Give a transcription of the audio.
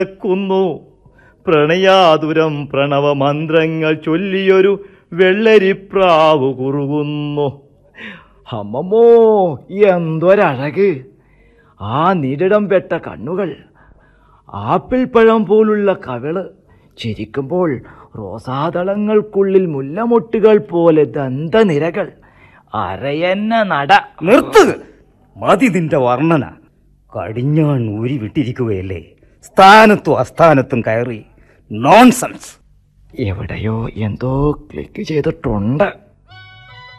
ക്കുന്നു പ്രണയാതുരം പ്രണവമന്ത്രങ്ങൾ ചൊല്ലിയൊരു വെള്ളരിപ്രാവ് കുറുകുന്നു അമ്മമ്മോ എന്തൊരഴക് ആ നിരിടം പെട്ട കണ്ണുകൾ ആപ്പിൾ പഴം പോലുള്ള കവിള് ചിരിക്കുമ്പോൾ റോസാദളങ്ങൾക്കുള്ളിൽ മുല്ലമൊട്ടുകൾ പോലെ ദന്തനിരകൾ അരയന്ന നട നിർത്തുക മതി നിന്റെ വർണ്ണന കടിഞ്ഞാൺ ഊരി വിട്ടിരിക്കുകയല്ലേ സ്ഥാനത്തും അസ്ഥാനത്തും കയറി നോൺസെൻസ് എവിടെയോ എന്തോ ക്ലിക്ക് ചെയ്തിട്ടുണ്ട്